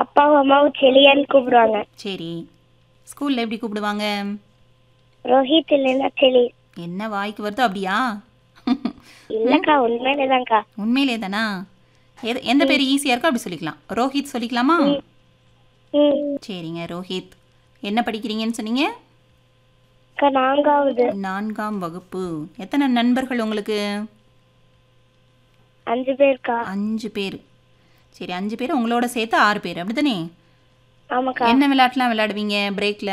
அப்பாவும் அம்மாவும் செலியான்னு கூப்பிடுவாங்க சரி ஸ்கூலில் எப்படி கூப்பிடுவாங்க ரோஹித் இல்லைன்னா செலி என்ன வாய்க்கு வருதோ அப்படியா இல்லக்கா உண்மையிலேதான்க்கா உண்மையிலே தானா எது எந்த பேர் ஈஸியாக இருக்கோ அப்படி சொல்லிக்கலாம் ரோஹித் சொல்லிக்கலாமா ம் சரிங்க ரோஹித் என்ன படிக்கிறீங்கன்னு சொன்னீங்க அக்கா நான்காவது நான்காம் வகுப்பு எத்தனை நண்பர்கள் உங்களுக்கு அஞ்சு பேருக்கா அஞ்சு பேர் சரி அஞ்சு பேர் உங்களோட சேர்த்து ஆறு பேர் அப்படிதானே ஆமாக்கா என்ன விளையாட்டுலாம் விளையாடுவீங்க பிரேக்கில்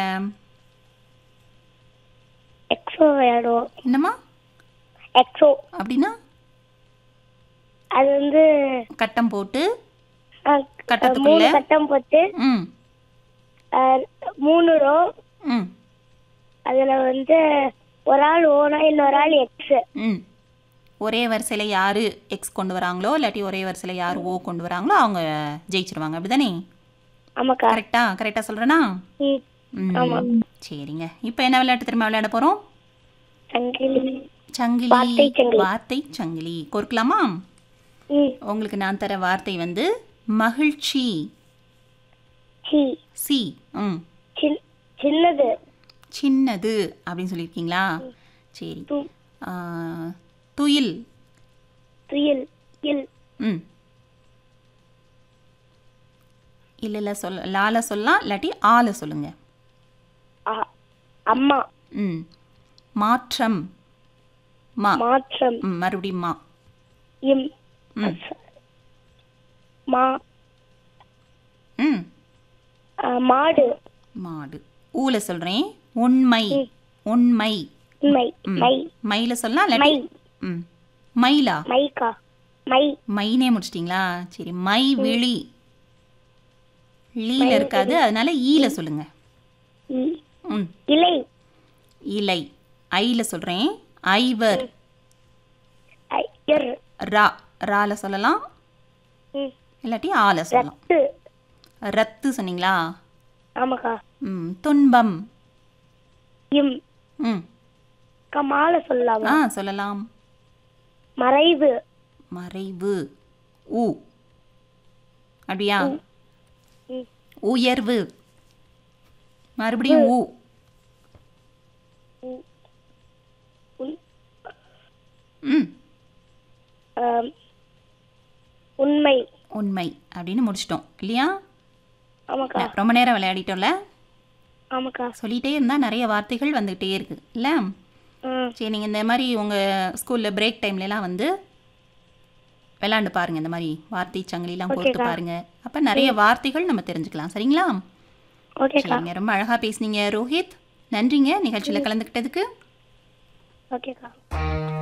எக்ஸோ விளையாடுவோம் என்னம்மா எக்ஸோ அப்படின்னா அது வந்து கட்டம் போட்டு ஆ, கட்டத்துக்குள்ள? மூணு கட்டம் போட்டு ம் ஆ, மூணு ரோ ம் அதுல வந்து ஒரு ஆள் ஓனா இன்னொரு ஆள் எக்ஸ் ம் ஒரே வரிசையில் யார் எக்ஸ் கொண்டு வராங்களோ இல்லாட்டி ஒரே வரிசையில் யார் ஓ கொண்டு வராங்களோ அவங்க ஜெயிச்சிருவாங்க அப்படிதானே ஆமாக்கா கரெக்டா கரெக்டாக சொல்கிறேனா ம் ஆமா. ம் சரிங்க இப்போ என்ன விளையாட்டு திரும்ப விளையாட போகிறோம் சங்கிலி சங்கிலி வார்த்தை சங்கிலி. வார்த்தை சங்கிலி கோர்க்கலாமா ம் உங்களுக்கு நான் தர வார்த்தை வந்து மகிழ்ச்சி சி சி ம் சின் சின்னது சின்னது அப்படின்னு சொல்லியிருக்கீங்களா சரி து ஆ, துயில் துயில் இல் ம் இல்லை இல்லை சொல்ல லால சொல்லலாம் இல்லாட்டி ஆல சொல்லுங்க ஆ அம்மா ம் மாற்றம் மா மாற்றம் ம் மறுபடியும் மா இம் ம் மா ம் ஆ, மாடு மாடு ஊல சொல்கிறேன் உண்மை உண்மை மை ம் மை மயில சொல்லலாம் மை இல்லாட்டி ம் மயிலா மைக்கா மை மைனே முடிச்சிட்டிங்களா சரி மை விழி லீல இருக்காது அதனால ஈல சொல்லுங்க இ- ம் இலை இலை ஐல சொல்கிறேன் ஐவர் ஐ- இர் ரா ரால சொல்லலாம் ம் இல்லாட்டி ஆல சொல்லலாம் ரத்து ரத்து சொன்னீங்களா ஆமாக்கா ம் துன்பம் இம் ம் கமால சொல்லலாமா ஆ சொல்லலாம் மறைவு மறைவு ஊ அப்படியா ம். உயர்வு மறுபடியும் ஊ உன்- ம் ஆம், உண்மை உண்மை அப்படின்னு முடிச்சிட்டோம் இல்லையா ஆமாக்கா ரொம்ப நேரம் விளையாடிட்டோம்ல ஆமாக்கா சொல்லிகிட்டே இருந்தால் நிறைய வார்த்தைகள் வந்துக்கிட்டே இருக்குது இல்லை ம் சரி நீங்கள் இந்த மாதிரி உங்கள் ஸ்கூலில் பிரேக் டைம்லலாம் வந்து விளாண்டு பாருங்கள் இந்த மாதிரி வார்த்தை சங்கிலிலாம் போட்டு ஓகேக்கா. பாருங்கள் அப்போ நிறைய வார்த்தைகள் நம்ம தெரிஞ்சுக்கலாம் சரிங்களா ஓகேக்கா சரிங்க ரொம்ப அழகாக பேசுனீங்க ரோஹித் நன்றிங்க நிகழ்ச்சியில் கலந்துக்கிட்டதுக்கு ஓகேக்கா